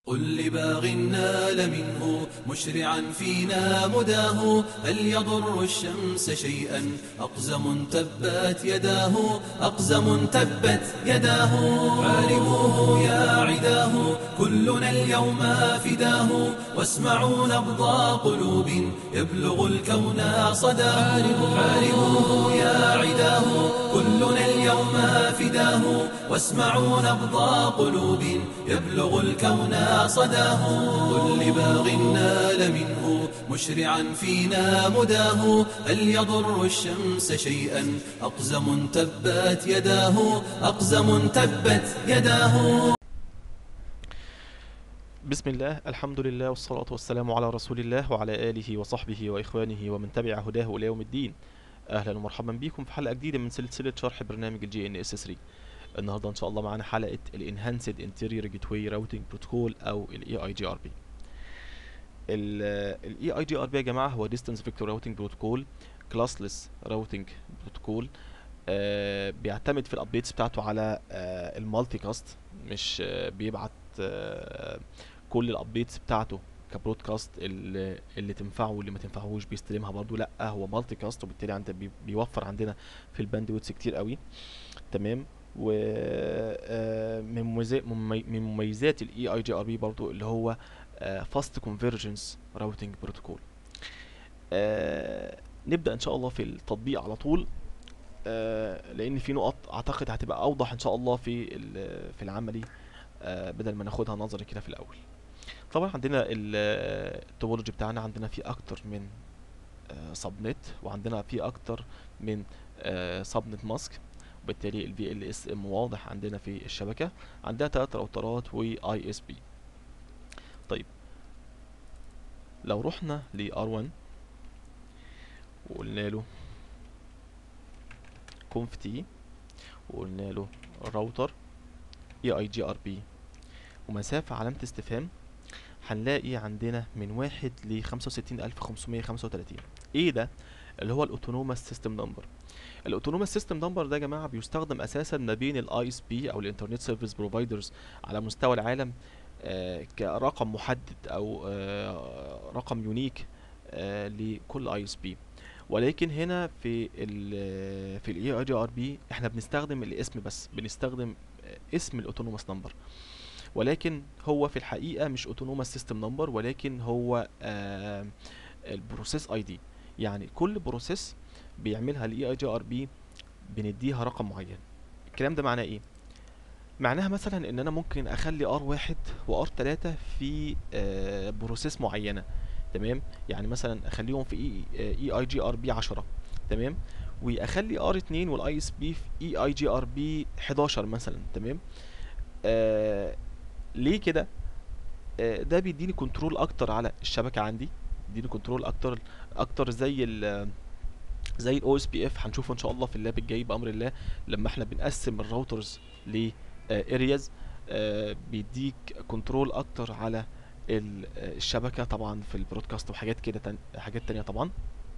قل لباغ نال منه مشرعا فينا مداه هل يضر الشمس شيئا أقزم تبت يداه أقزم تبت يداه عارموه يا عداه كلنا اليوم فداه واسمعوا نبض قلوب يبلغ الكون صداه عارموه يا عداه كلنا اليوم فداه واسمعوا نبض قلوب يبلغ الكون صداه قل لباغ نال منه مشرعا فينا مداه هل يضر الشمس شيئا أقزم تبت يداه أقزم تبت يداه بسم الله الحمد لله والصلاة والسلام على رسول الله وعلى آله وصحبه وإخوانه ومن تبع هداه إلى يوم الدين أهلا ومرحبا بكم في حلقة جديدة من سلسلة شرح برنامج الجي ان اس 3 النهاردة إن شاء الله معانا حلقة الانهانسد انتيريور جيت واي راوتنج بروتوكول أو الاي اي جي ار بي الاي اي جي ار بي يا جماعة هو ديستانس فيكتور راوتنج بروتوكول كلاسلس راوتنج بروتوكول آه بيعتمد في الابديتس بتاعته على آه المالتي كاست مش آه بيبعت آه كل الابديتس بتاعته كبرودكاست اللي, اللي تنفعه واللي ما تنفعهوش بيستلمها برضو لا هو مالتي كاست وبالتالي عند بي بيوفر عندنا في الباندويتس كتير قوي تمام و آه، من مميزات من مميزات الاي اي جي ار بي برضو اللي هو فاست كونفرجنس راوتنج بروتوكول نبدا ان شاء الله في التطبيق على طول آه، لان في نقط اعتقد هتبقى اوضح ان شاء الله في في العملي آه، بدل ما ناخدها نظري كده في الاول طبعا عندنا التوبولوجي بتاعنا عندنا فيه اكتر من سبنت وعندنا فيه اكتر من سبنت ماسك وبالتالي ال VLSM واضح عندنا في الشبكة عندها تلات راوترات و ISP طيب لو رحنا ل R1 وقلنا له conf t وقلنا له راوتر EIGRP ومسافة علامة استفهام هنلاقي عندنا من واحد ل 65535 ايه ده اللي هو الاوتونوماس سيستم نمبر الاوتونوماس سيستم نمبر ده يا جماعه بيستخدم اساسا ما بين الاي اس بي او الانترنت سيرفيس بروفايدرز على مستوى العالم آه كرقم محدد او آه رقم يونيك آه لكل اي اس بي ولكن هنا في ال في الاي اي جي ار بي احنا بنستخدم الاسم بس بنستخدم اسم الاوتونوماس نمبر ولكن هو في الحقيقه مش اوتونوماس سيستم نمبر ولكن هو البروسيس اي دي يعني كل بروسيس بيعملها الاي اي جي ار بي بنديها رقم معين الكلام ده معناه ايه معناها مثلا ان انا ممكن اخلي ار واحد وار تلاتة في آه بروسيس معينة تمام يعني مثلا اخليهم في اي اي جي ار بي 10 تمام واخلي ار 2 والاي اس بي في اي اي جي ار بي 11 مثلا تمام آه ليه كده آه ده بيديني كنترول اكتر على الشبكه عندي بيديني كنترول اكتر اكتر زي ال زي الاو اس بي اف هنشوفه ان شاء الله في اللاب الجاي بامر الله لما احنا بنقسم الراوترز ل ارياز بيديك كنترول اكتر على الشبكه طبعا في البرودكاست وحاجات كده تن... حاجات تانية طبعا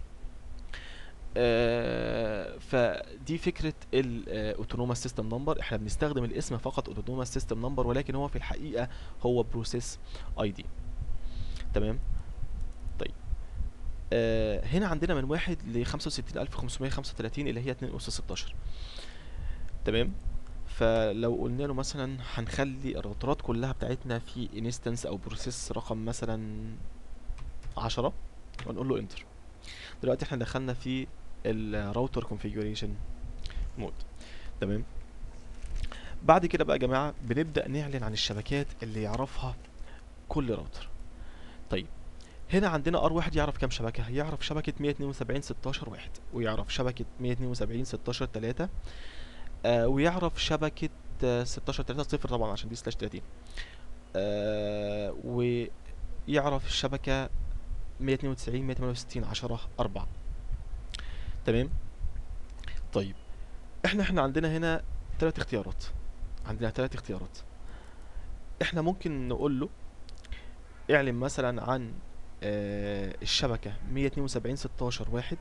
آه فدي فكره الاوتونوماس سيستم نمبر احنا بنستخدم الاسم فقط اوتونوماس سيستم نمبر ولكن هو في الحقيقه هو بروسيس اي دي تمام طيب آه هنا عندنا من واحد ل 65535 اللي هي 2 اس 16 تمام فلو قلنا له مثلا هنخلي الراوترات كلها بتاعتنا في انستنس او بروسيس رقم مثلا 10 ونقول له انتر دلوقتي احنا دخلنا في الراوتر كونفيجريشن مود تمام بعد كده بقى يا جماعه بنبدا نعلن عن الشبكات اللي يعرفها كل راوتر طيب هنا عندنا ار واحد يعرف كام شبكه يعرف شبكه 172 16 واحد ويعرف شبكه 172 16 3 آه ويعرف شبكه آه 16 3 0 طبعا عشان دي سلاش 30 آه ويعرف الشبكه 192 168 10 4 تمام طيب احنا احنا عندنا هنا ثلاث اختيارات عندنا ثلاث اختيارات احنا ممكن نقول له اعلن مثلا عن آه الشبكة 172 16 واحد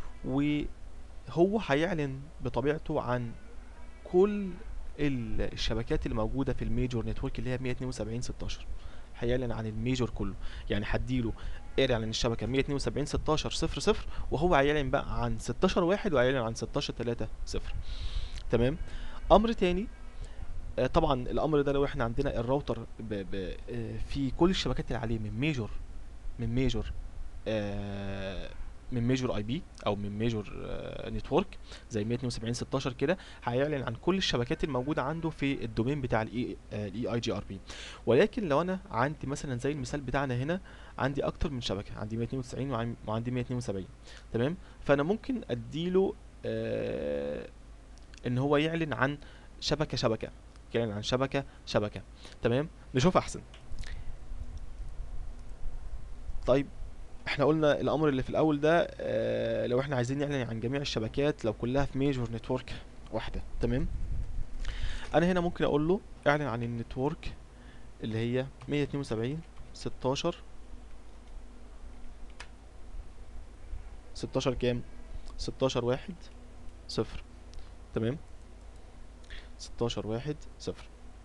وهو هيعلن بطبيعته عن كل الشبكات اللي موجودة في الميجور نتورك اللي هي 172 16 هيعلن عن الميجور كله يعني هديله اعلن عن الشبكه 172 16 0 0 وهو هيعلن بقى عن 16 1 وهيعلن عن 16 3 0 تمام امر تاني آه، طبعا الامر ده لو احنا عندنا الراوتر ب ب آه، في كل الشبكات اللي عليه من ميجور من ميجور آه، من ميجور اي بي او من ميجور نتورك زي 172 16 كده هيعلن عن كل الشبكات الموجوده عنده في الدومين بتاع الاي الاي اي جي ار بي ولكن لو انا عندي مثلا زي المثال بتاعنا هنا عندي اكتر من شبكه عندي 192 وعن- وعندي 172 تمام فانا ممكن اديله آه ان هو يعلن عن شبكه شبكه يعلن عن شبكه شبكه تمام نشوف احسن طيب احنا قلنا الامر اللي في الاول ده آه لو احنا عايزين نعلن عن جميع الشبكات لو كلها في ميجور نتورك واحده تمام انا هنا ممكن اقول له اعلن عن النتورك اللي هي 172 16 16 كام 16 واحد صفر تمام 16 واحد صفر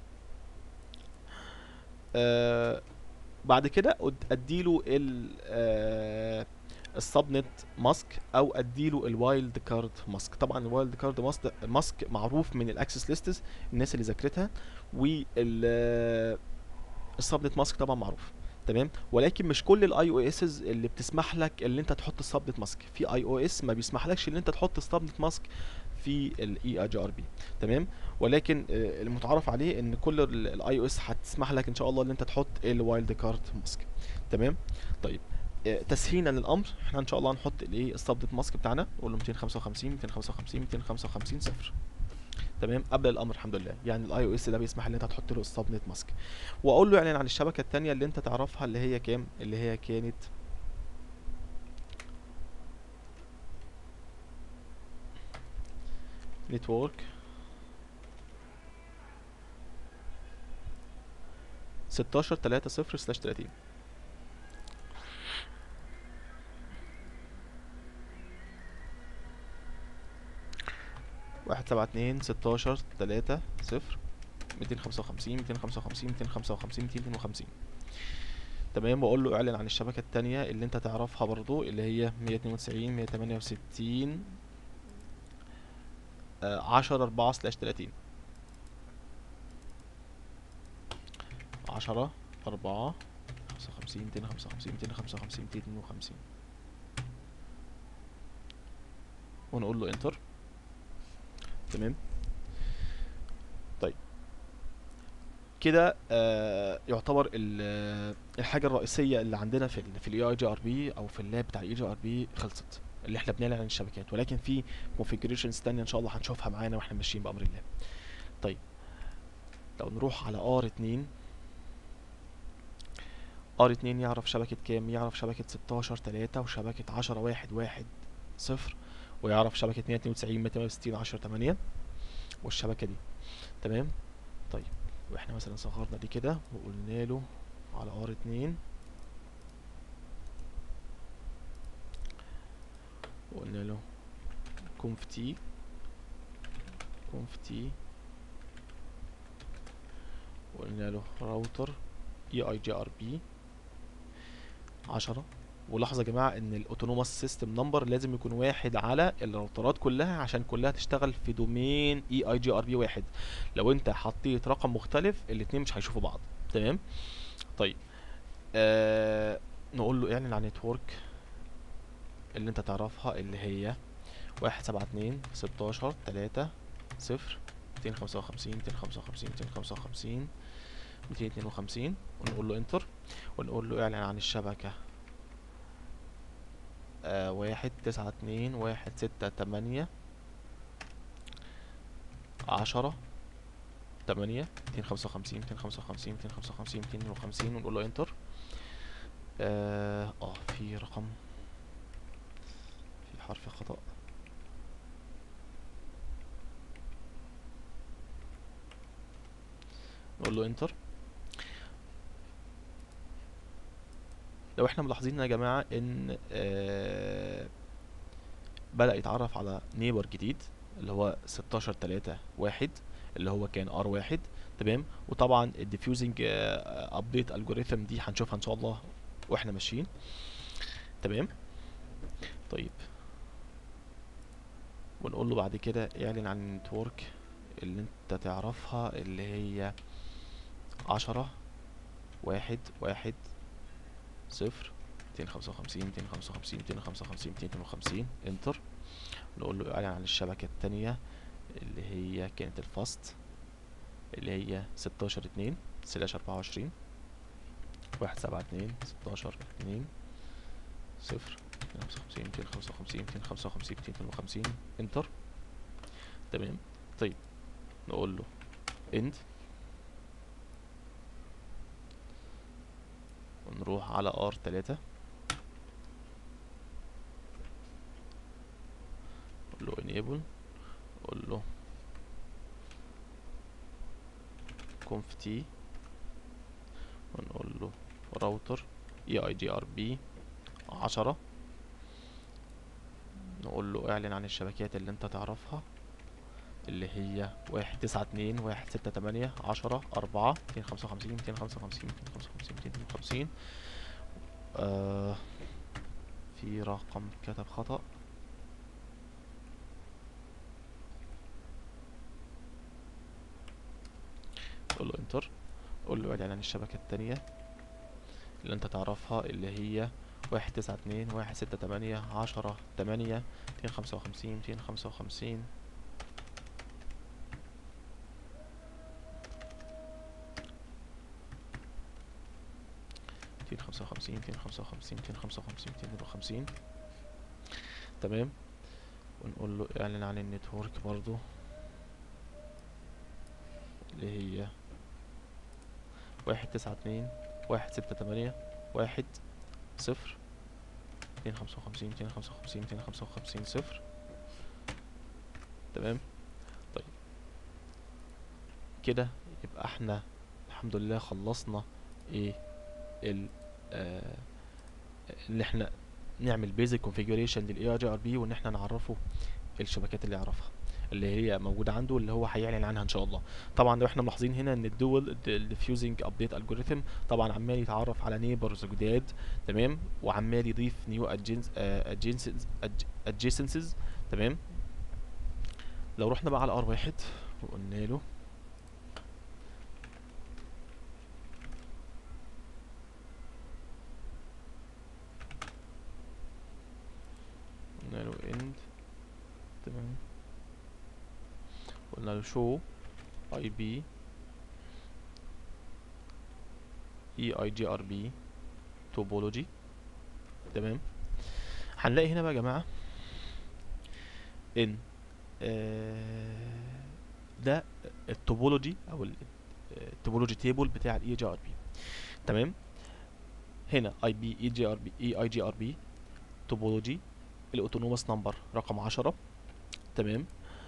آه بعد كده أد- اديله ال آه السبنت ماسك او اديله الوايلد كارد ماسك طبعا الوايلد كارد ماسك ماسك معروف من الاكسس ليستس الناس اللي ذاكرتها وال آه، السبنت ماسك طبعا معروف تمام ولكن مش كل الاي او اسز اللي بتسمح لك ان انت تحط السبنت ماسك في اي او اس ما بيسمحلكش ان انت تحط السبنت ماسك في الاي اي جي ار بي تمام ولكن آه، المتعارف عليه ان كل الاي او اس هتسمح لك ان شاء الله ان انت تحط الوايلد كارد ماسك تمام طيب آه، تسهيلا للامر احنا ان شاء الله هنحط الايه السبنت ماسك بتاعنا نقول له 255 255 255 صفر تمام قبل الامر الحمد لله يعني الاي او اس ده بيسمح ان انت تحط له السبنت ماسك واقول له اعلن عن الشبكه التانية اللي انت تعرفها اللي هي كام اللي هي كانت نتورك 16 3 0 سلاش 30 واحد سبعة اتنين ستاشر تلاتة صفر ميتين خمسة وخمسين ميتين خمسة وخمسين ميتين خمسة وخمسين ميتين اتنين وخمسين تمام واقول له اعلن عن الشبكة التانية اللي انت تعرفها برضو اللي هي مية اتنين وتسعين مية تمانية وستين عشرة أربعة سلاش تلاتين عشرة أربعة خمسة وخمسين ميتين خمسة وخمسين ميتين خمسة وخمسين ميتين اتنين وخمسين ونقول له انتر تمام طيب كده آه يعتبر ال- آه، الحاجه الرئيسيه اللي عندنا في ال في الاي اي جي ار بي او في اللاب بتاع الاي جي ار بي خلصت اللي احنا بنعلن عن الشبكات ولكن في كونفيجريشنز تانية ان شاء الله هنشوفها معانا واحنا ماشيين بامر الله طيب لو نروح على ار 2 ار 2 يعرف شبكه كام يعرف شبكه 16 3 وشبكه 10 1 1 0 ويعرف شبكه 192 168 10 8 والشبكه دي تمام طيب واحنا مثلا صغرنا دي كده وقلنا له على ار 2 وقلنا له conf t conf t وقلنا له راوتر اي اي جي ار بي 10 ولاحظوا يا جماعه ان الاوتونوماس سيستم نمبر لازم يكون واحد على الراوترات كلها عشان كلها تشتغل في دومين اي اي جي ار بي واحد لو انت حطيت رقم مختلف الاتنين مش هيشوفوا بعض تمام طيب آه نقول له اعلن عن نتورك اللي انت تعرفها اللي هي واحد سبعة اتنين ستاشر تلاتة صفر ميتين خمسة وخمسين ميتين خمسة وخمسين ميتين خمسة وخمسين ميتين اتنين وخمسين ونقول له انتر ونقول له اعلن عن الشبكة آه واحد تسعة اتنين واحد ستة تمانية عشرة تمانية ميتين خمسة وخمسين ميتين خمسة وخمسين ميتين خمسة وخمسين ميتين اتنين وخمسين ونقول له انتر اه آه، في رقم في حرف خطأ نقول له انتر لو احنا ملاحظين يا جماعة ان آه بدأ يتعرف على نيبر جديد اللي هو ستاشر تلاتة واحد اللي هو كان ار واحد تمام وطبعا الديفيوزنج ابديت الجوريثم دي هنشوفها ان شاء الله واحنا ماشيين تمام طيب ونقول له بعد كده اعلن عن النتورك اللي انت تعرفها اللي هي عشرة واحد واحد صفر ميتين خمسة وخمسين ميتين خمسة وخمسين ميتين خمسة وخمسين ميتين اتنين وخمسين انتر نقول له اعلن عن الشبكة التانية اللي هي كانت الفاست اللي هي ستاشر اتنين سلاش اربعة وعشرين واحد سبعة اتنين ستاشر اتنين صفر ميتين خمسة وخمسين ميتين خمسة وخمسين ميتين خمسة وخمسين ميتين اتنين وخمسين انتر تمام طيب نقول له end ونروح على ار تلاتة نقول له enable نقول له conf t ونقول له راوتر اي اي جي ار بي عشرة نقول له اعلن عن الشبكات اللي انت تعرفها اللي هي واحد تسعة اتنين واحد ستة تمانية عشرة أربعة ميتين خمسة وخمسين ميتين خمسة وخمسين ميتين خمسة وخمسين ميتين اتنين وخمسين آه في رقم كتب خطأ قول له انتر قول له اعلن عن الشبكة التانية اللي انت تعرفها اللي هي واحد تسعة اتنين واحد ستة تمانية عشرة تمانية ميتين خمسة وخمسين ميتين خمسة وخمسين ميتين خمسة وخمسين ميتين خمسة وخمسين ميتين خمسة وخمسين ميتين اتنين وخمسين تمام ونقول له اعلن عن النتورك برضو اللي هي واحد تسعة اتنين واحد ستة تمانية واحد صفر ميتين خمسة وخمسين ميتين خمسة وخمسين ميتين خمسة وخمسين صفر تمام طيب كده يبقى احنا الحمد لله خلصنا ايه ال آه اللي احنا نعمل بيزك كونفيجريشن للاي ار جي ار بي وان احنا نعرفه الشبكات اللي يعرفها اللي هي موجوده عنده اللي هو هيعلن عنها ان شاء الله طبعا لو احنا ملاحظين هنا ان الدول الديفيوزنج ابديت الجوريثم طبعا عمال يتعرف على نيبرز جداد تمام وعمال يضيف نيو ادجيسنسز تمام لو رحنا بقى على ار واحد وقلنا له قلنا له end تمام قلنا له show ib EIGRB topology تمام هنلاقي هنا بقى يا جماعة ان آه ده التوبولوجي او التوبولوجي تيبل بتاع الاي جي ار بي تمام هنا اي بي اي جي ار بي اي اي جي ار بي توبولوجي الاوتونوموس نمبر رقم عشرة تمام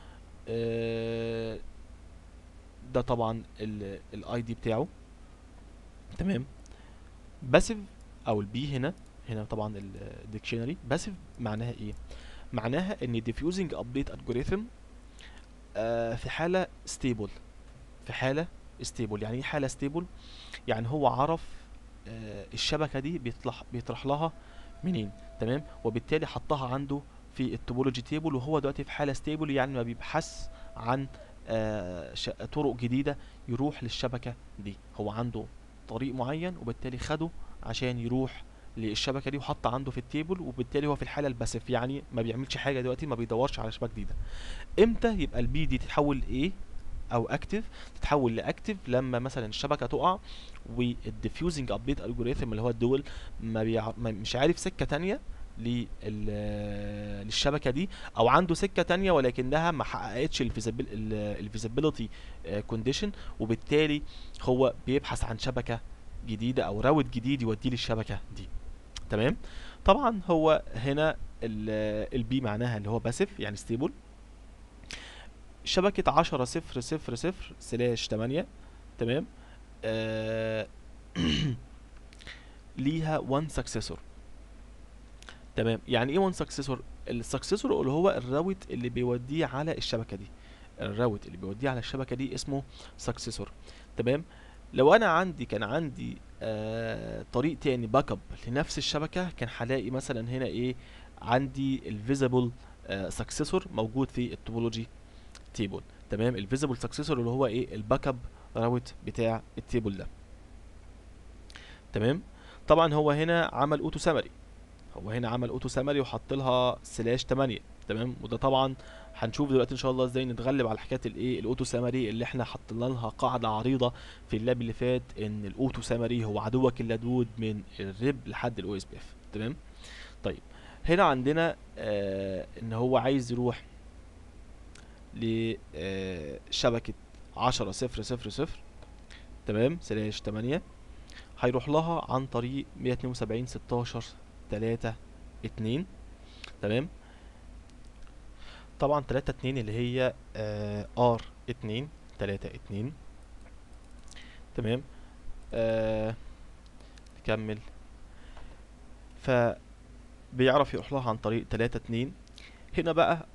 آه ده طبعا الاي دي بتاعه تمام باسيف او البي هنا هنا طبعا الديكشنري باسيف معناها ايه معناها ان diffusing update algorithm آه في حالة stable في حالة stable يعني ايه حالة stable يعني هو عرف آه الشبكة دي بيطلع بيطرح لها منين تمام وبالتالي حطها عنده في التوبولوجي تيبل وهو دلوقتي في حالة stable يعني ما بيبحث عن آه طرق جديدة يروح للشبكة دي هو عنده طريق معين وبالتالي خده عشان يروح للشبكه دي وحط عنده في التيبل وبالتالي هو في الحاله الباسيف يعني ما بيعملش حاجه دلوقتي ما بيدورش على شبكه جديده امتى يبقى البي دي تتحول ايه او اكتف تتحول لاكتف لما مثلا الشبكه تقع والديفيوزنج ابديت الجوريثم اللي هو الدول ما, بيع... ما مش عارف سكه تانية للشبكه دي او عنده سكه تانية ولكنها ما حققتش الفيزابيلتي كونديشن وبالتالي هو بيبحث عن شبكه جديده او راوت جديد يوديه للشبكه دي تمام طبعا هو هنا البي معناها اللي هو باسيف يعني ستيبل شبكة عشرة صفر صفر صفر سلاش تمانية تمام آه ليها وان سكسيسور تمام يعني ايه وان سكسيسور السكسيسور اللي هو الراوت اللي بيوديه على الشبكة دي الراوت اللي بيوديه على الشبكه دي اسمه سكسيسور تمام لو انا عندي كان عندي آه طريق تاني باك اب لنفس الشبكه كان هلاقي مثلا هنا ايه عندي الفيزيبل سكسيسور موجود في التوبولوجي تيبل تمام الفيزيبل سكسيسور اللي هو ايه الباك اب راوت بتاع التيبل ده تمام طبعا هو هنا عمل اوتو سامري هو هنا عمل اوتو سامري وحط لها سلاش 8 تمام وده طبعا هنشوف دلوقتي ان شاء الله ازاي نتغلب على حكايه الايه الاوتو سامري اللي احنا حطينا لها قاعده عريضه في اللاب اللي فات ان الاوتو سامري هو عدوك اللدود من الريب لحد الاو اس بي اف تمام طيب هنا عندنا آه ان هو عايز يروح لشبكه 10 0 0 0 تمام سلاش 8 هيروح لها عن طريق 172 16 3 2 تمام طبعا 3 2 اللي هي ار 2 3 2 تمام آه نكمل ف بيعرف يروح لها عن طريق 3 2 هنا بقى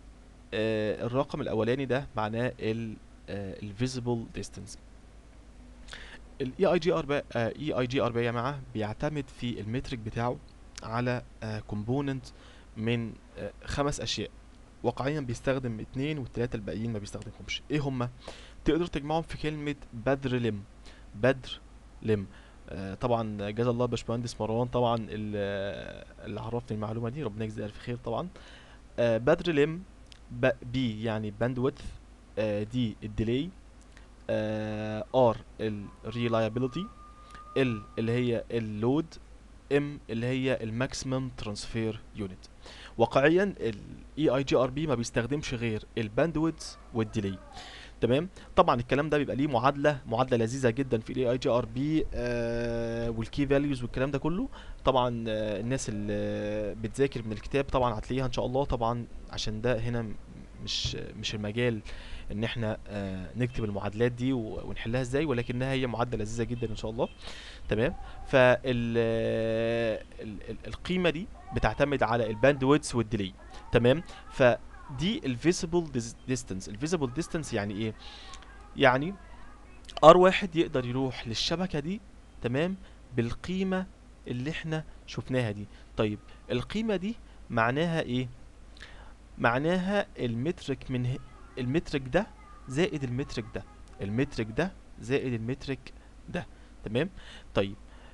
آه الرقم الاولاني ده معناه ال الفيزيبل ديستانس الاي اي جي ار بقى اي اي جي ار بقى يا جماعه بيعتمد في المترك بتاعه على كومبوننت من آه خمس اشياء واقعيا بيستخدم اتنين والتلاتة الباقيين ما بيستخدمهمش ايه هما تقدر تجمعهم في كلمة بدر لم بدر لم آه طبعا جزا الله باشمهندس مروان طبعا اللي عرفني المعلومة دي ربنا يجزيه الف خير طبعا آه بدر لم بي يعني باندويث آه دي الديلي ار الريلايبيليتي ال اللي هي اللود ام اللي هي الماكسيمم ترانسفير يونت واقعيا الاي اي جي ار بي ما بيستخدمش غير الباندويدث والديلي تمام طبعا الكلام ده بيبقى ليه معادله معادله لذيذه جدا في الاي اي جي ار بي والكي فاليوز والكلام ده كله طبعا آه الناس اللي بتذاكر من الكتاب طبعا هتلاقيها ان شاء الله طبعا عشان ده هنا مش مش المجال ان احنا آه نكتب المعادلات دي ونحلها ازاي ولكنها هي معادله لذيذه جدا ان شاء الله تمام فال القيمه دي بتعتمد على الباند ويدث والديلي تمام فدي الفيزيبل ديستانس الفيزيبل ديستانس يعني ايه يعني ار واحد يقدر يروح للشبكه دي تمام بالقيمه اللي احنا شفناها دي طيب القيمه دي معناها ايه معناها المترك من المترك ده زائد المترك ده المترك ده زائد المترك ده تمام طيب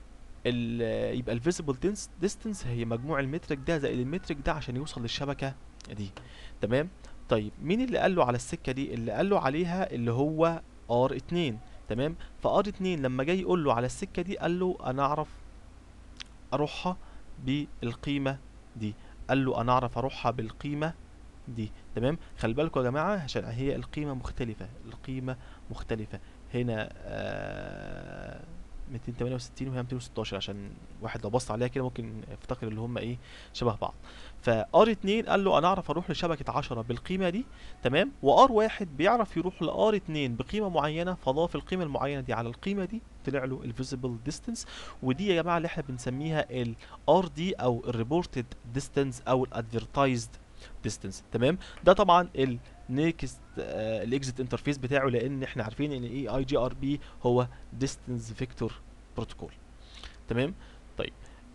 يبقى الفيزيبل ديستنس هي مجموع المترك ده زائد المترك ده عشان يوصل للشبكه دي تمام طيب مين اللي قال له على السكه دي اللي قال له عليها اللي هو ار 2 تمام فار 2 لما جاي يقول له على السكه دي قال له انا اعرف اروحها بالقيمه دي قال له انا اعرف اروحها بالقيمه دي تمام خلي بالكم يا جماعه عشان هي القيمه مختلفه القيمه مختلفه هنا آه 268 وهي 216 عشان واحد لو بص عليها كده ممكن يفتكر اللي هم ايه شبه بعض فار 2 قال له انا اعرف اروح لشبكه 10 بالقيمه دي تمام وار 1 بيعرف يروح لار 2 بقيمه معينه فضاف القيمه المعينه دي على القيمه دي طلع له الفيزيبل ديستانس ودي يا جماعه اللي احنا بنسميها الار دي او الريبورتد ديستانس او الادفيرتايزد ديستانس تمام ده طبعا النيكست الاكزيت انترفيس بتاعه لان احنا عارفين ان اي اي جي ار بي هو ديستانس فيكتور بروتوكول تمام طيب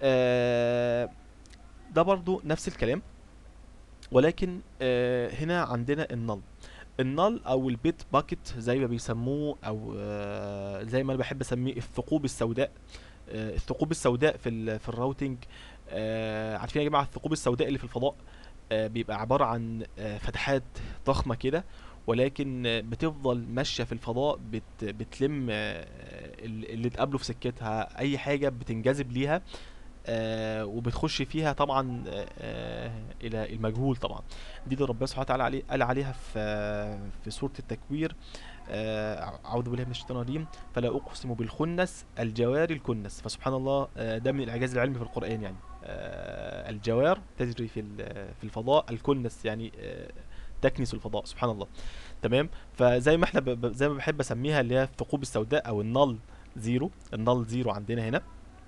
آه ده برضو نفس الكلام ولكن آه هنا عندنا النل النل او البيت باكيت زي ما بيسموه او آه زي ما انا بحب اسميه الثقوب السوداء آه الثقوب السوداء في في الراوتنج آه عارفين يا جماعه الثقوب السوداء اللي في الفضاء آه بيبقى عباره عن آه فتحات ضخمه كده ولكن آه بتفضل ماشيه في الفضاء بت بتلم اللي تقابله في سكتها اي حاجه بتنجذب ليها آه وبتخش فيها طبعا آه الى المجهول طبعا دي اللي ربنا سبحانه وتعالى عليه قال عليها في في سوره التكوير آه اعوذ بالله من الشيطان الرجيم فلا اقسم بالخنس الجوار الكنس فسبحان الله آه ده من الاعجاز العلمي في القران يعني آه الجوار تجري في في الفضاء الكنس يعني آه تكنس الفضاء سبحان الله تمام فزي ما احنا زي ما بحب اسميها اللي هي الثقوب السوداء او النل زيرو النل زيرو عندنا هنا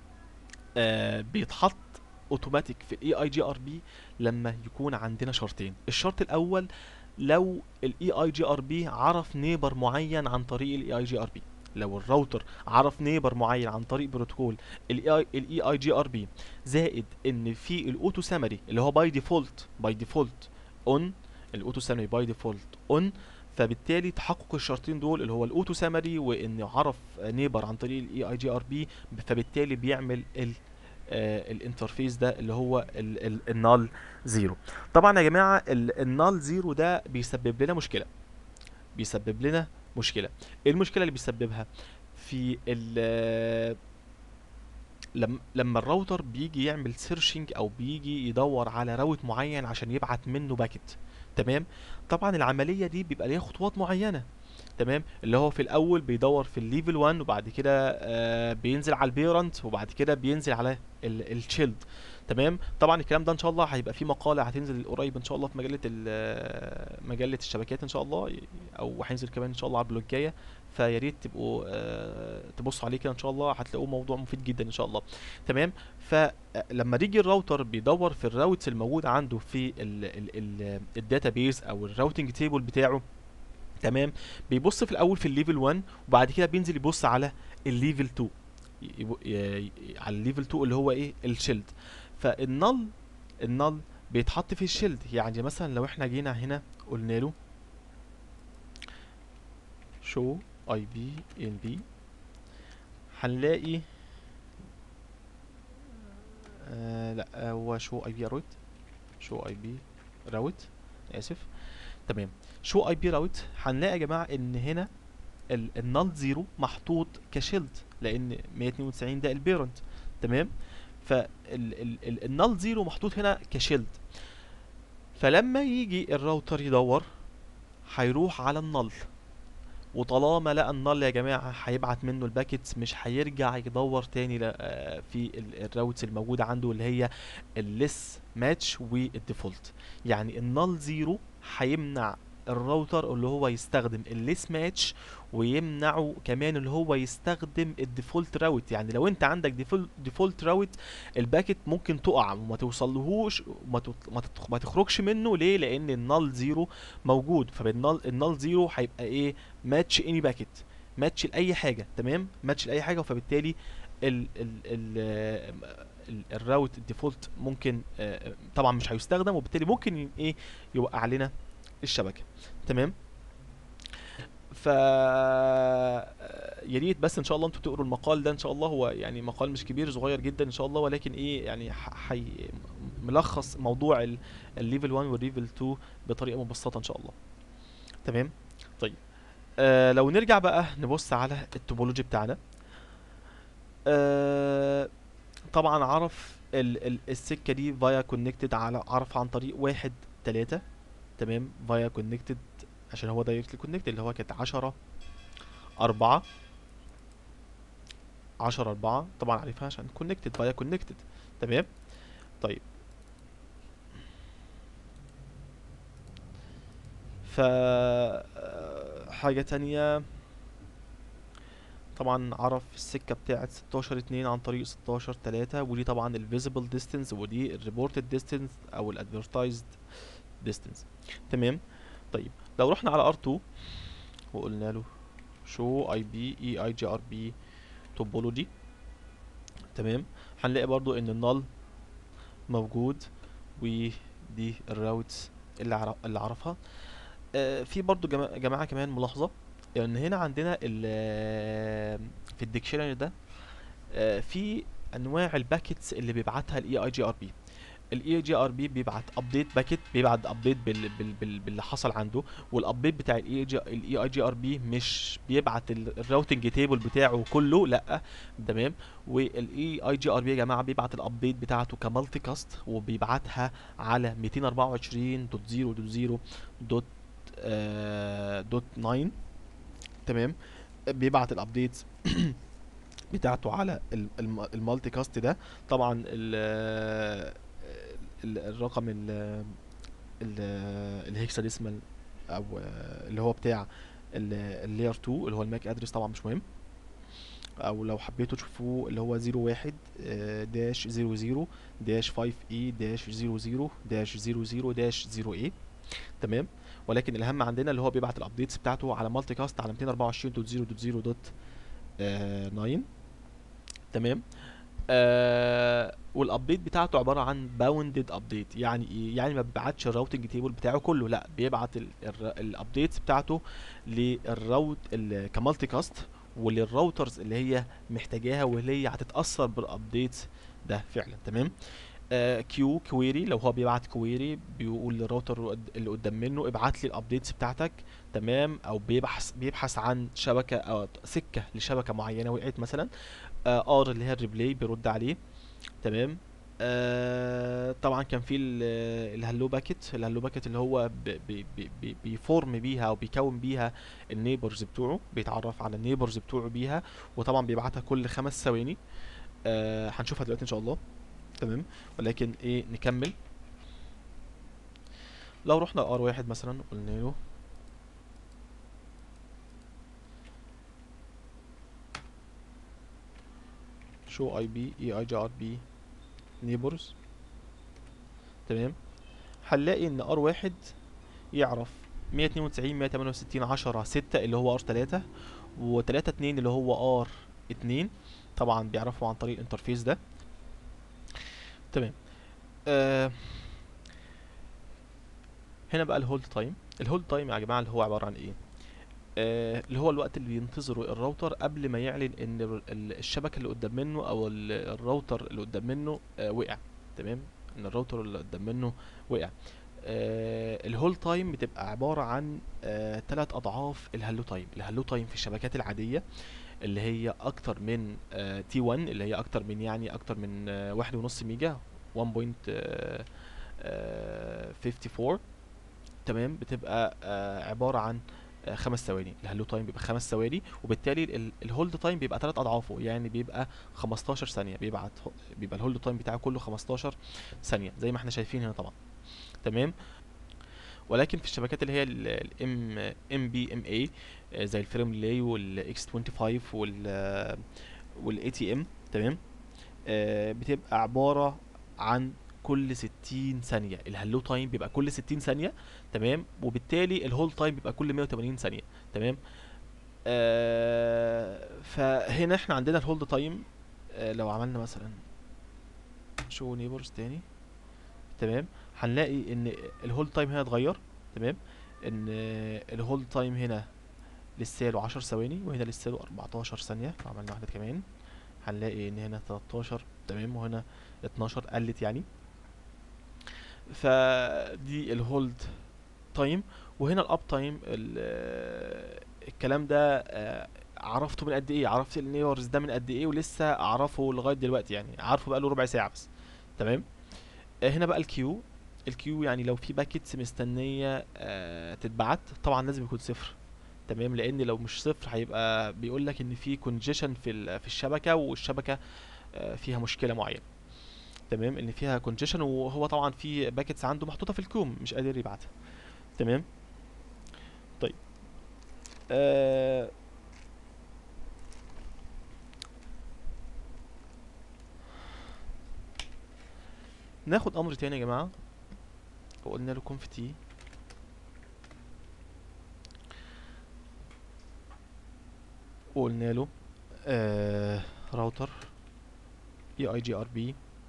آه بيتحط اوتوماتيك في الاي اي جي ار بي لما يكون عندنا شرطين الشرط الاول لو الاي اي جي ار بي عرف نيبر معين عن طريق الاي اي جي ار بي لو الراوتر عرف نيبر معين عن طريق بروتوكول الاي الاي اي جي ار بي زائد ان في الاوتو سامري اللي هو باي ديفولت باي ديفولت اون الاوتو سامري باي ديفولت اون فبالتالي تحقق الشرطين دول اللي هو الاوتو سامري وانه عرف نيبر عن طريق الاي اي جي ار بي فبالتالي بيعمل ال آه الانترفيس ده اللي هو النال زيرو طبعا يا جماعه النال زيرو ده بيسبب لنا مشكله بيسبب لنا مشكله ايه المشكله اللي بيسببها في ال لما لما الراوتر بيجي يعمل سيرشنج او بيجي يدور على راوت معين عشان يبعت منه باكت تمام طبعا العمليه دي بيبقى ليها خطوات معينه تمام اللي هو في الاول بيدور في الليفل 1 وبعد كده آه بينزل على البيرنت وبعد كده بينزل على التشيلد تمام طبعا الكلام ده ان شاء الله هيبقى في مقاله هتنزل قريب ان شاء الله في مجله مجله الشبكات ان شاء الله او هينزل كمان ان شاء الله على البلوجايه فيا ريت تبقوا آه تبصوا عليه كده ان شاء الله هتلاقوه موضوع مفيد جدا ان شاء الله تمام فلما يجي الراوتر بيدور في الراوتس الموجود عنده في الداتابيز او الراوتنج تيبل بتاعه تمام بيبص في الاول في الليفل 1 وبعد كده بينزل يبص على الليفل 2 على الليفل 2 اللي هو ايه الشيلد فالنل النل بيتحط في الشيلد يعني مثلا لو احنا جينا هنا قلنا له شو اي بي ان بي هنلاقي آه لا هو شو اي بي راوت شو اي بي راوت اسف تمام شو اي بي راوت هنلاقي يا جماعه ان هنا النال زيرو محطوط كشيلد لان 192 ده البيرنت تمام فالنال زيرو محطوط هنا كشيلد فلما يجي الراوتر يدور هيروح على النل وطالما لقى النل يا جماعه هيبعت منه الباكيتس مش هيرجع يدور تاني في الراوتس الموجوده عنده اللي هي الليس ماتش والديفولت يعني النل زيرو هيمنع الراوتر اللي هو يستخدم الليس ماتش ويمنعه كمان اللي هو يستخدم الديفولت راوت يعني لو انت عندك ديفولت ديفولت راوت الباكت ممكن تقع وما توصلهوش وما ما تخرجش منه ليه لان النال زيرو موجود فبالنال النال زيرو هيبقى ايه ماتش اني باكت ماتش لاي حاجه تمام ماتش لاي حاجه فبالتالي ال ال ال الراوت الديفولت ممكن طبعا مش هيستخدم وبالتالي ممكن ايه يوقع لنا الشبكه تمام ف يا ريت بس ان شاء الله انتوا تقروا المقال ده ان شاء الله هو يعني مقال مش كبير صغير جدا ان شاء الله ولكن ايه يعني حي ملخص موضوع الليفل 1 والليفل 2 بطريقه مبسطه ان شاء الله تمام طيب آه لو نرجع بقى نبص على التوبولوجي بتاعنا آه طبعا عرف ال ال السكه دي فايا كونكتد على عرف عن طريق واحد تلاتة تمام فايا كونكتد عشان هو دايركتلي كونكتد اللي هو كانت عشرة أربعة عشرة أربعة طبعا عارفها عشان كونكتد فايا كونكتد تمام طيب ف حاجة تانية طبعا عرف السكة بتاعت 16 2 عن طريق 16 3 ودي طبعا الفيزيبل ديستنس ودي الريبورتد ديستنس او الادفرتايزد ديستنس تمام طيب لو رحنا على R2 وقلنا له show IP EIGRP topology تمام هنلاقي برضو ان النال موجود ودي الراوتس اللي عرف اللي عرفها آه في برضو جما جماعة كمان ملاحظة ان يعني هنا عندنا في الديكشنري ده آه في انواع الباكيتس اللي بيبعتها الاي اي جي ار بي الاي جي ار بي بيبعت ابديت باكيت بيبعت ابديت بال بال بال باللي حصل عنده والابديت بتاع الاي جي الاي اي جي ار بي مش بيبعت الراوتنج تيبل بتاعه كله لا تمام والاي اي جي ار بي يا جماعه بيبعت الابديت بتاعته كمالتي كاست وبيبعتها على 224.0.0 دوت آه دوت 9 تمام بيبعت الابديتس بتاعته على المالتي كاست ده طبعا ال الرقم ال الهكساديسمال او اللي هو بتاع اللاير 2 اللي هو الماك ادرس طبعا مش مهم او لو حبيتوا تشوفوه اللي هو 01 داش 00 داش 5 اي داش 00 داش 00 داش 08 تمام ولكن الاهم عندنا اللي هو بيبعت الابديتس بتاعته على مالتي كاست على 224.0.0.9 تمام آه والابديت بتاعته عباره عن باوندد ابديت يعني ايه يعني ما بيبعتش الراوتنج تيبل بتاعه كله لا بيبعت الابديتس بتاعته للراوت ال- كمالتي كاست وللراوترز اللي هي محتاجاها واللي هي هتتاثر بالابديتس ده فعلا تمام آه كيو كويري لو هو بيبعت كويري بيقول للراوتر قد- اللي قدام منه ابعت لي الابديتس بتاعتك تمام او بيبحث بيبحث عن شبكه او سكه لشبكه معينه وقعت مثلا آه ار اللي هي الريبلاي بيرد عليه تمام آه طبعا كان في ال- الهلو باكيت الهلو باكيت اللي هو ب- بي- بي- بي- بيفورم بيها او بيكون بيها النيبرز بتوعه بيتعرف على النيبرز بتوعه بيها وطبعا بيبعتها كل خمس ثواني آه هنشوفها دلوقتي ان شاء الله تمام ولكن ايه نكمل لو رحنا ار واحد مثلا قلنا له شو اي بي اي اي جي ار بي نيبرز تمام هنلاقي ان ار واحد يعرف 192 168 10 6 اللي هو ار 3 و 3 2 اللي هو ار 2 طبعا بيعرفوا عن طريق الانترفيس ده تمام آه هنا بقى الهولد تايم الهولد تايم يا جماعه اللي هو عباره عن ايه آه اللي هو الوقت اللي بينتظره الراوتر قبل ما يعلن ان ال- ال- الشبكه اللي قدام منه او ال- الراوتر اللي قدام منه آه وقع تمام ان الراوتر اللي قدام منه وقع آه الهول تايم بتبقى عباره عن آه تلات اضعاف الهلو تايم الهلو تايم في الشبكات العاديه اللي هي اكتر من تي 1 اللي هي اكتر من يعني اكتر من آه واحد ونص ميجا 1.54 تمام بتبقى آه عباره عن آه خمس ثواني الهلو تايم بيبقى خمس ثواني وبالتالي ال- الهولد تايم بيبقى ثلاث اضعافه يعني بيبقى 15 ثانيه بيبعت بيبقى الهولد تايم بتاعه كله 15 ثانيه زي ما احنا شايفين هنا طبعا تمام ولكن في الشبكات اللي هي الام ام بي ام اي زي الفريم ريلاي والاكس 25 وال والاي تي ام تمام آه، بتبقى عباره عن كل 60 ثانيه الهلو تايم بيبقى كل 60 ثانيه تمام وبالتالي الهول تايم بيبقى كل 180 ثانيه تمام آه فهنا احنا عندنا الهولد تايم آه لو عملنا مثلا شو نيبرز تاني تمام هنلاقي ان الهولد تايم هنا اتغير تمام ان الهولد تايم هنا لسه له 10 ثواني وهنا لسه له 14 ثانيه لو عملنا واحده كمان هنلاقي ان هنا 13 تمام وهنا 12 قلت يعني فدي الهولد تايم وهنا الاب تايم الكلام ده آه، عرفته من قد ايه عرفت النيورز ده من قد ايه ولسه اعرفه لغايه دلوقتي يعني عارفه بقى له ربع ساعه بس تمام آه، هنا بقى الكيو الكيو يعني لو في باكيتس مستنيه آه، تتبعت طبعا لازم يكون صفر تمام لان لو مش صفر هيبقى بيقول لك ان في كونجيشن في ال- في الشبكه والشبكه آه، فيها مشكله معينه تمام ان فيها كونجيشن وهو طبعا في باكيتس عنده محطوطه في الكوم مش قادر يبعتها تمام طيب آه ناخد امر تاني يا جماعه وقلنا له conf t وقلنا له آه راوتر اي اي جي ار بي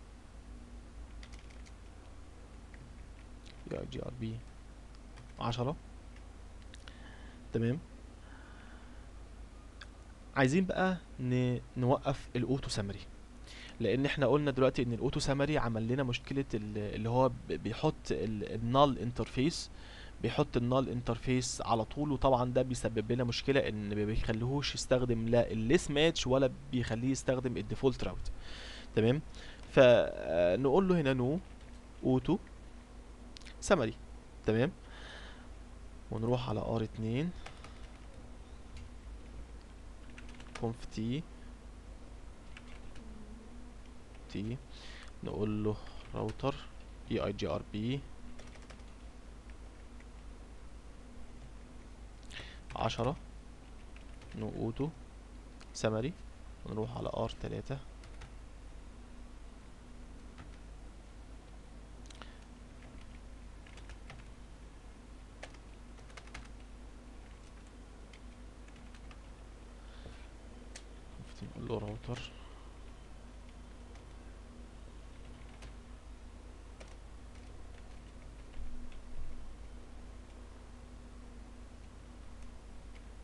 اي اي جي ار بي عشرة تمام عايزين بقى ن... نوقف الاوتو سامري لان احنا قلنا دلوقتي ان الاوتو سامري عمل لنا مشكله ال- اللي هو ب- بيحط النال انترفيس بيحط النال انترفيس على طول وطبعا ده بيسبب لنا مشكله ان ما بيخليهوش يستخدم لا الليس ماتش ولا بيخليه يستخدم الديفولت راوت تمام فنقول له هنا نو اوتو سمري تمام ونروح على ار 2 conf تي تي نقول له راوتر اي اي جي ار بي عشرة نو اوتو سمري ونروح على ار تلاتة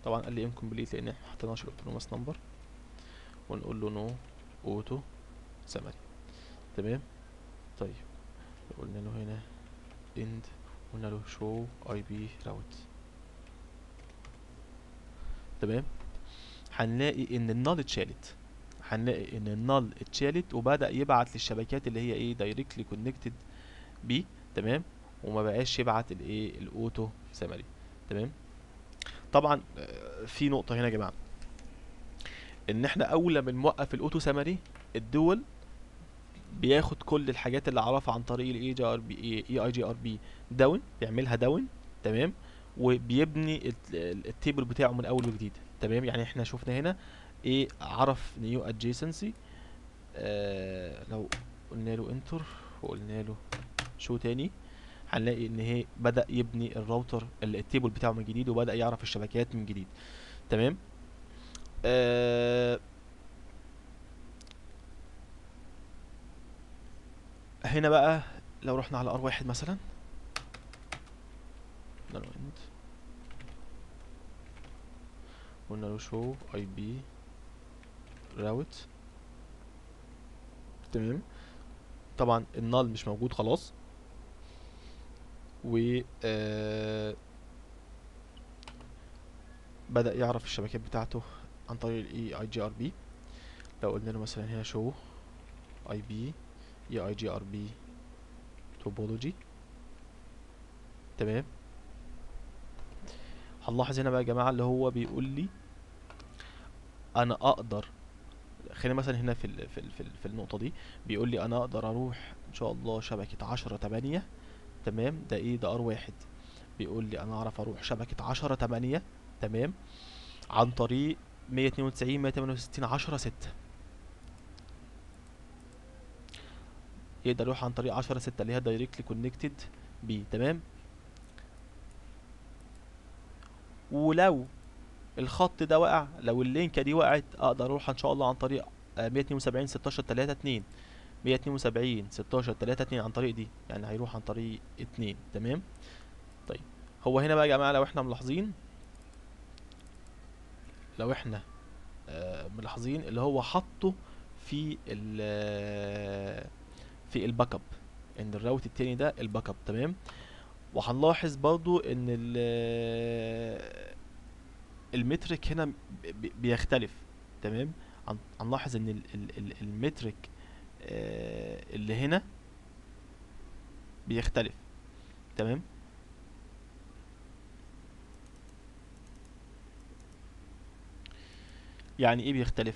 طبعا قال لي انكمبليت لان احنا محطناش الاوتونوماس نمبر ونقول له نو اوتو سمري تمام طيب قلنا له هنا end قلنا له show IP route تمام هنلاقي ان النال اتشالت هنلاقي ان النال اتشالت وبدأ يبعت للشبكات اللي هي ايه دايركتلي كونكتد بيه تمام وما بقاش يبعت الايه الاوتو سمري تمام طبعا آه، في نقطة هنا يا جماعة ان احنا اول لما بنوقف الاوتو سمري الدول بياخد كل الحاجات اللي عرفها عن طريق الاي جي ار بي اي اي جي ار بي داون بيعملها داون تمام وبيبني الت- ال- التيبل بتاعه من اول وجديد تمام يعني احنا شفنا هنا ايه عرف نيو ادجيسنسي آه لو قلنا له انتر وقلنا له شو تاني هنلاقي ان هي بدأ يبني الراوتر ال- التيبل بتاعه من جديد وبدأ يعرف الشبكات من جديد تمام آه هنا بقى لو رحنا على ار واحد مثلا قلنا له end قلنا له show اي بي راوت تمام طبعا النال مش موجود خلاص و آه بدأ يعرف الشبكات بتاعته عن طريق الاي اي جي ار بي لو قلنا له مثلا هنا show اي بي اي اي جي ار بي توبولوجي تمام هنلاحظ هنا بقى يا جماعه اللي هو بيقول لي انا اقدر خلينا مثلا هنا في ال في ال في, ال في النقطه دي بيقول لي انا اقدر اروح ان شاء الله شبكه 10 8 تمام ده ايه ده ار واحد بيقول لي انا اعرف اروح شبكه 10 8 تمام عن طريق 192 168 10 6 يقدر يروح عن طريق 10 6 اللي هي دايركتلي كونكتد بيه تمام ولو الخط ده وقع لو اللينكه دي وقعت اقدر اروح ان شاء الله عن طريق آه، 172 16 3 2 172 16 3 2 عن طريق دي يعني هيروح عن طريق 2 تمام طيب هو هنا بقى يا جماعه لو احنا ملاحظين لو احنا آه، ملاحظين اللي هو حطه في ال في الباك اب ان الراوت التاني ده الباك اب تمام وهنلاحظ برضو ان ال المترك هنا بي- بيختلف تمام هن- هنلاحظ ان ال- ال- ال- المترك آه، اللي هنا بيختلف تمام يعني ايه بيختلف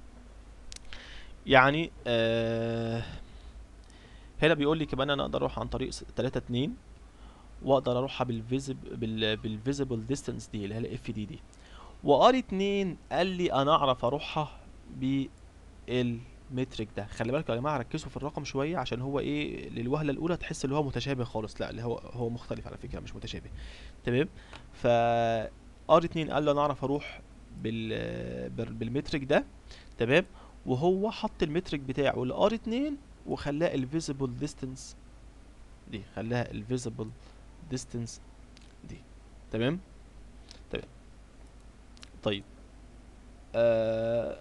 يعني آه هنا بيقول لي كمان انا اقدر اروح عن طريق 3 2 واقدر اروحها بالفيزب بال بالفيزيبل ديستانس دي اللي هي الاف دي دي وار 2 قال لي انا اعرف اروحها بالمترك ده خلي بالكم يا جماعه ركزوا في الرقم شويه عشان هو ايه للوهله الاولى تحس ان هو متشابه خالص لا اللي هو هو مختلف على فكره مش متشابه تمام ف ار 2 قال له انا اعرف اروح بال بال- بالمترك ده تمام وهو حط المترك بتاعه لار 2 وخلاه الفيزيبل ديستانس دي خلاها الفيزيبل ديستانس دي تمام تمام طيب آه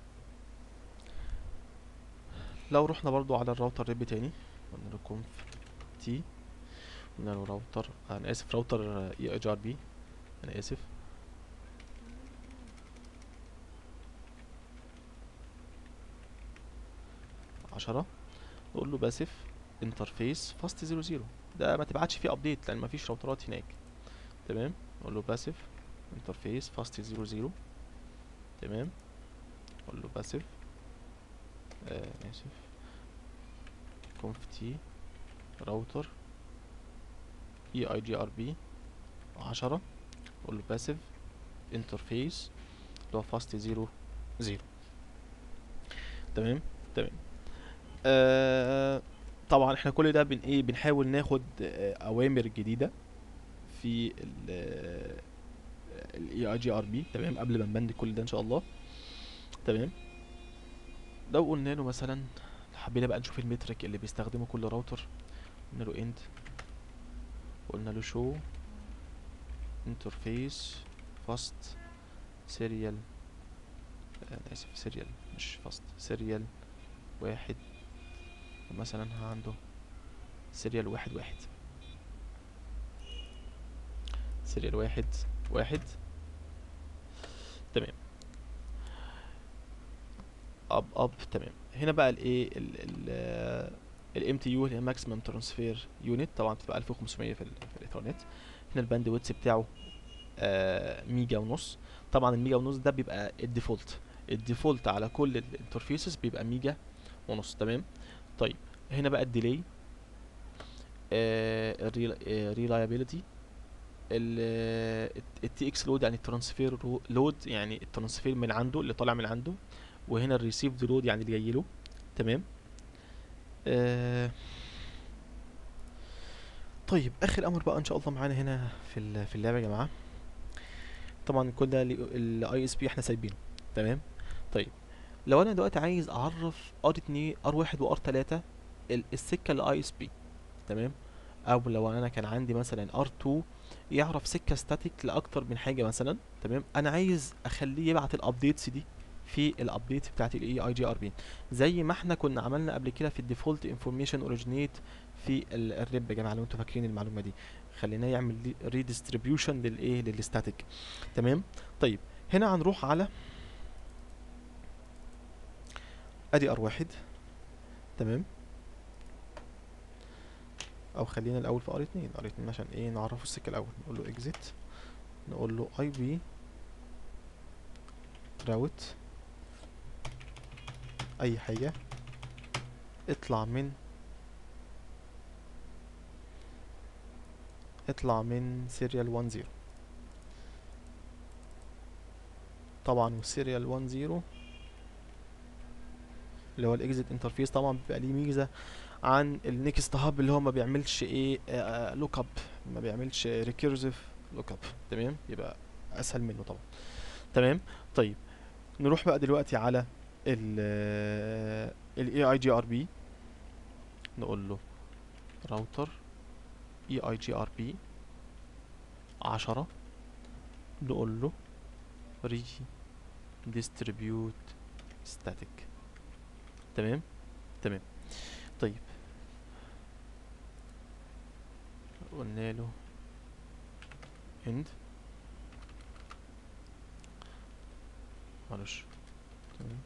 لو رحنا برضو على الراوتر ريب تاني قلنا له conf تي قلنا له راوتر انا اسف راوتر اي اي جي ار بي انا اسف عشرة نقول له باسف انترفيس فاست زيرو زيرو ده ما تبعتش فيه ابديت لان ما فيش راوترات هناك تمام نقول له باسف انترفيس فاست زيرو زيرو تمام نقول له باسف آه اسف conf تي راوتر اي اي جي ار بي عشرة نقول له باسف انترفيس اللي هو فاست زيرو زيرو تمام تمام آه طبعا احنا كل ده بن ايه بنحاول ناخد آه اوامر جديده في الاي اي جي ار بي تمام قبل ما نبند كل ده ان شاء الله تمام لو قلنا له مثلا حبينا بقى نشوف المترك اللي بيستخدمه كل راوتر قلنا له اند قلنا له شو انترفيس فاست سيريال انا اسف سيريال مش فاست سيريال واحد مثلا عنده سيريال واحد واحد سيريال واحد واحد تمام اب اب تمام هنا بقى الايه الام تي يو اللي هي ماكسيمم ترانسفير يونت طبعا بتبقى 1500 في, ال في الايثرنت هنا الباند ويدث بتاعه آه ميجا ونص طبعا الميجا ونص ده بيبقى الديفولت الديفولت على كل الانترفيسز بيبقى ميجا ونص تمام طيب هنا بقى الديلي الريلايبيليتي التي اكس لود يعني الترانسفير لود يعني الترانسفير من عنده اللي طالع من عنده وهنا الريسيفد لود يعني اللي جاي له تمام آه طيب اخر امر بقى ان شاء الله معانا هنا في في اللعبه يا جماعه طبعا كل ده الاي اس بي احنا سايبينه تمام طيب لو انا دلوقتي عايز اعرف ار 2 ار 1 وار 3 السكه الاي اس بي تمام او لو انا كان عندي مثلا ار 2 يعرف سكه ستاتيك لاكتر من حاجه مثلا تمام انا عايز اخليه يبعت الابديتس دي في الابديت بتاعت الاي اي جي ار بي زي ما احنا كنا عملنا قبل كده في الديفولت انفورميشن اوريجينيت في الريب يا جماعه لو انتوا فاكرين المعلومه دي خليناه يعمل ريديستريبيوشن للايه للستاتيك تمام طيب هنا هنروح على ادي ار واحد تمام او خلينا الاول في ار اتنين ار اتنين عشان ايه نعرفه السكه الاول نقول له اكزيت نقول له اي بي راوت اي حاجه اطلع من اطلع من سيريال 1 0 طبعا والسيريال 1 0 اللي هو الاكزيت انترفيس طبعا بيبقى ليه ميزه عن النكست هاب اللي هو ما بيعملش ايه لوك اب ما بيعملش ريكيرسيف لوك اب تمام يبقى اسهل منه طبعا تمام طيب نروح بقى دلوقتي على ال الاي اي جي ار بي نقول له راوتر اي اي جي ار بي عشرة نقول له ري ديستريبيوت ستاتيك تمام تمام طيب قلنا له end معلش تمام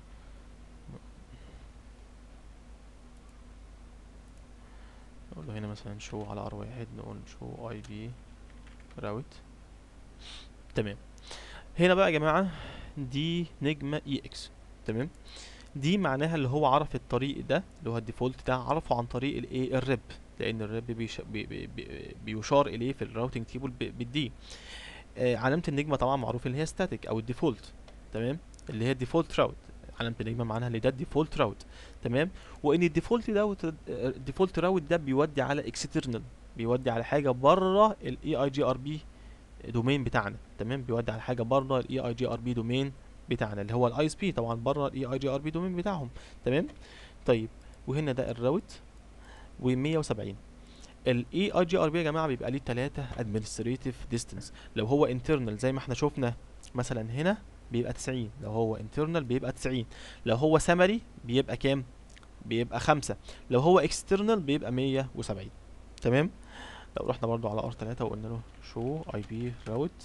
نقول له هنا مثلا شو على ار واحد نقول شو اي بي راوت تمام هنا بقى يا جماعه دي نجمه اي اكس تمام دي معناها اللي هو عرف الطريق ده اللي هو الديفولت ده عرفه عن طريق الايه الريب لان الريب بيش بي بي بي بيشار اليه في الراوتنج تيبل بالدي آه علامه النجمه طبعا معروف اللي هي ستاتيك او الديفولت تمام اللي هي الديفولت راوت علامه النجمه معناها اللي ده الديفولت راوت تمام وان الديفولت دوت الديفولت راوت ده بيودي على اكسترنال بيودي على حاجه بره الاي اي جي ار بي دومين بتاعنا تمام بيودي على حاجه بره الاي اي جي ار بي دومين بتاعنا اللي هو الاي اس بي طبعا بره الاي اي جي ار بي دومين بتاعهم تمام طيب وهنا ده الراوت و170 الاي اي جي ار بي يا جماعه بيبقى ليه ثلاثه ادمنستريتيف ديستنس لو هو انترنال زي ما احنا شفنا مثلا هنا بيبقى 90 لو هو انترنال بيبقى 90 لو هو سمري بيبقى كام بيبقى 5 لو هو اكسترنال بيبقى 170 تمام لو رحنا برضو على ار 3 وقلنا له شو اي بي راوت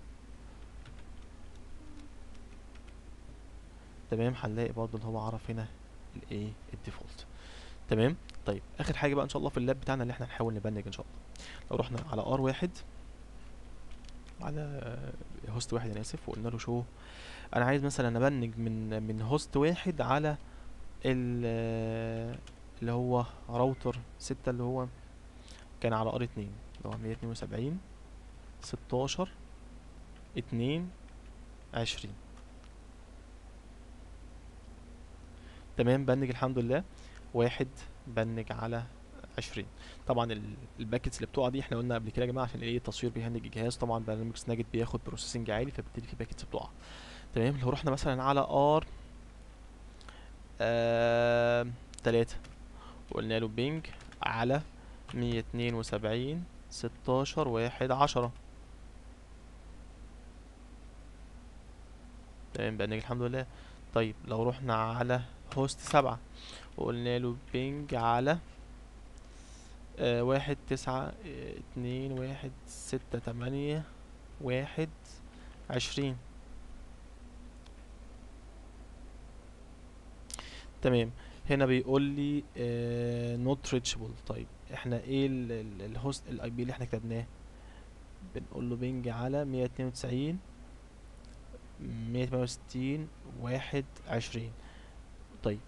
تمام هنلاقي برضو ان هو عرف هنا الايه الديفولت تمام طيب اخر حاجه بقى ان شاء الله في اللاب بتاعنا اللي احنا نحاول نبنج ان شاء الله لو رحنا على ار واحد على هوست واحد انا اسف وقلنا له شو انا عايز مثلا ابنج من من هوست واحد على اللي هو راوتر ستة اللي هو كان على ار اتنين اللي هو مية اتنين وسبعين ستاشر اتنين عشرين تمام بنج الحمد لله واحد بنج على عشرين طبعا الباكتس اللي بتقع دي احنا قلنا قبل كده يا جماعه عشان ايه التصوير بيهنج الجهاز طبعا برنامج سناجت بياخد بروسيسنج عالي فبالتالي في باكتس بتقع تمام لو رحنا مثلا على ار آه تلاتة وقلنا له بينج على مية اتنين وسبعين ستاشر واحد عشرة تمام بقى الحمد لله طيب لو رحنا على هوست سبعة وقلنا له بينج على آه واحد تسعة آه، اتنين واحد ستة تمانية واحد عشرين تمام هنا بيقول لي نوت ريتشبل طيب احنا ايه الهوست الاي بي اللي احنا كتبناه بنقول له بينج على مية اتنين وتسعين مية تمانية وستين واحد عشرين طيب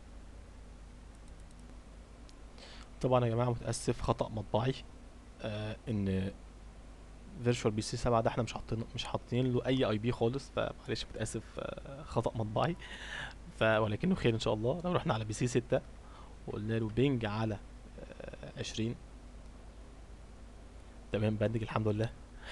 طبعا يا جماعة متأسف خطأ مطبعي آه ان فيرتشوال بي سي 7 ده احنا مش حاطين مش حاطين له اي اي بي خالص فمعلش متأسف آه خطأ مطبعي ف ولكنه خير ان شاء الله لو رحنا على بي سي 6 وقلنا له بينج على آه 20 تمام بندج الحمد لله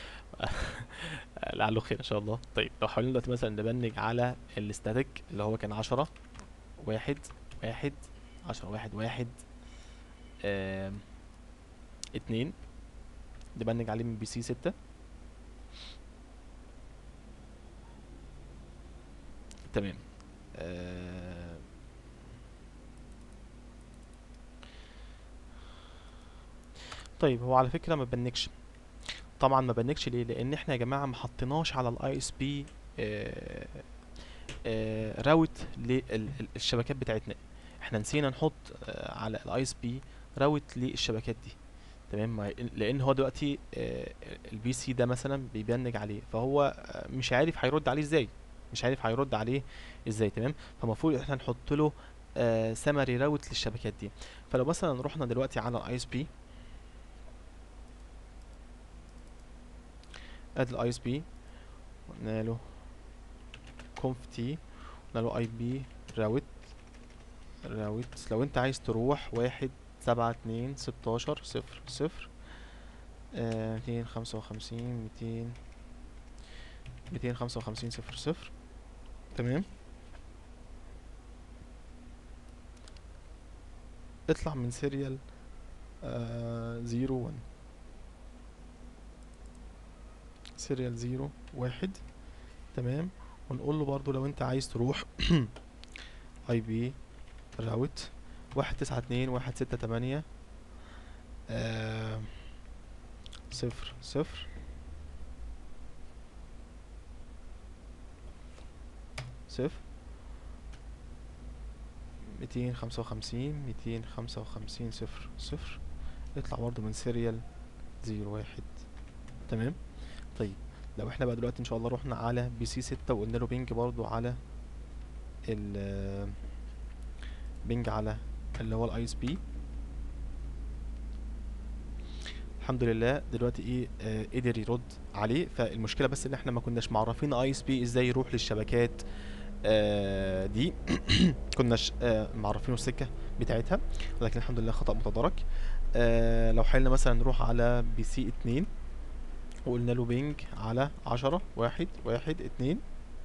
لعله خير ان شاء الله طيب لو حاولنا دلوقتي مثلا نبنج على الاستاتيك اللي هو كان عشرة واحد واحد عشرة واحد واحد آم، اتنين نبنج عليه من بي سي ستة تمام آم، طيب هو على فكرة ما بنكش طبعا ما بنكش ليه لان احنا يا جماعه ما حطيناش على الاي اس بي راوت للشبكات بتاعتنا احنا نسينا نحط آه، على الاي اس بي راوت للشبكات دي تمام ما- لان هو دلوقتي البي سي ده مثلا بيبنج عليه فهو آه، مش عارف هيرد عليه ازاي مش عارف هيرد عليه ازاي تمام فالمفروض احنا نحط له سمري راوت للشبكات دي فلو مثلا رحنا دلوقتي على الاي اس بي اد الاي اس بي قلنا له conf تي قلنا له اي بي راوت راوت لو انت عايز تروح واحد سبعة اتنين ستاشر صفر صفر آه، ميتين خمسة وخمسين ميتين ميتين خمسة وخمسين صفر صفر تمام اطلع من سيريال زيرو ون سيريال زيرو واحد تمام ونقول له برضو لو انت عايز تروح اي بي راوت واحد تسعة اتنين واحد ستة تمانية آه صفر صفر صفر ميتين خمسة وخمسين ميتين خمسة وخمسين صفر صفر يطلع برضو من سيريال زيرو واحد تمام طيب لو احنا بقى دلوقتي ان شاء الله رحنا على بي سي ستة وقلنا له بينج برضو على ال بينج على اللي هو الاي اس بي الحمد لله دلوقتي ايه آه قدر يرد عليه فالمشكله بس ان احنا ما كناش معرفين اي اس بي ازاي يروح للشبكات آه دي كناش آه معرفينه السكه بتاعتها ولكن الحمد لله خطا متدارك آه لو حاولنا مثلا نروح على بي سي اتنين وقلنا له بينج على عشرة واحد واحد اتنين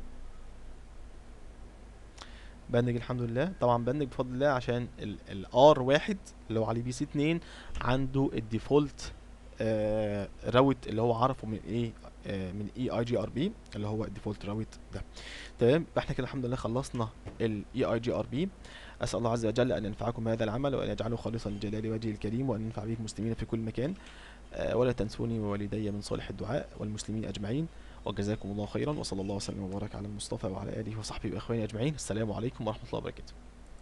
بنج الحمد لله طبعا بنج بفضل الله عشان الار واحد اللي هو عليه بي سي اتنين عنده الديفولت آه راوت اللي هو عرفه من ايه آه من اي اي جي ار بي اللي هو الديفولت راوت ده تمام احنا كده الحمد لله خلصنا الاي اي جي ار بي اسال الله عز وجل ان ينفعكم بهذا العمل وان يجعله خالصا لجلال وجهه الكريم وان ينفع به المسلمين في كل مكان آه ولا تنسوني ووالدي من صالح الدعاء والمسلمين اجمعين وجزاكم الله خيرا وصلى الله وسلم وبارك على المصطفى وعلى اله وصحبه واخواني اجمعين السلام عليكم ورحمه الله وبركاته